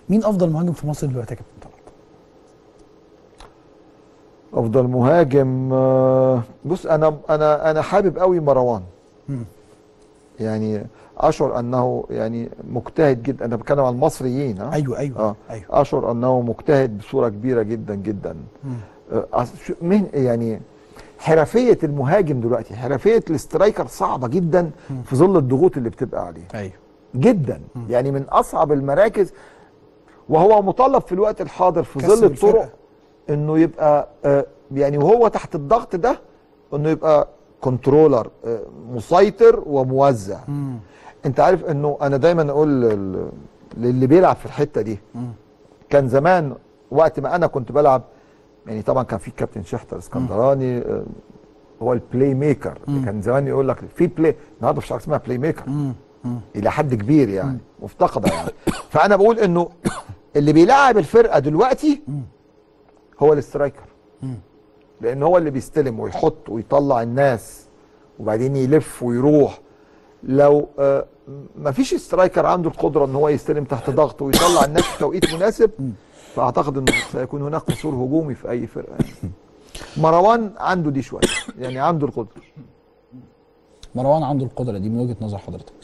مين افضل مهاجم في مصر دلوقتي يا كابتن طلعت افضل مهاجم آه، بص انا انا انا حابب قوي مروان مم. يعني اشعر انه يعني مجتهد جدا انا بتكلم عن المصريين ها ايوه ايوه اه ايوه اشعر انه مجتهد بصوره كبيره جدا جدا مم. آه، أص- شو- مهن يعني حرفيه المهاجم دلوقتي حرفيه الاسترايكر صعبه جدا في ظل الضغوط اللي بتبقى عليه ايوه جدا يعني من اصعب المراكز وهو مطالب في الوقت الحاضر في كسب ظل الطرق الفرقة. انه يبقى آه، يعني وهو تحت الضغط ده انه يبقى كنترولر آه، مسيطر وموزع مم. انت عارف انه انا دايما اقول لل- للي بيلعب في الحته دي مم. كان زمان وقت ما انا كنت بلعب يعني طبعا كان في كابتن شحتر اسكندراني آه، هو البلاي ميكر كان زمان يقول لك في بلاي النهارده مفيش حاجه اسمها بلاي ميكر مم. مم. الى حد كبير يعني مفتقده يعني فانا بقول انه اللي بيلعب الفرقه دلوقتي هو الاسترايكر لان هو اللي بيستلم ويحط ويطلع الناس وبعدين يلف ويروح لو آه مفيش سترايكر عنده القدره ان هو يستلم تحت ضغط ويطلع الناس في توقيت مناسب فاعتقد انه سيكون هناك قصور هجومي في اي فرقه يعني. مروان عنده دي شويه يعني عنده القدره مروان عنده القدره دي من وجهه نظر حضرتك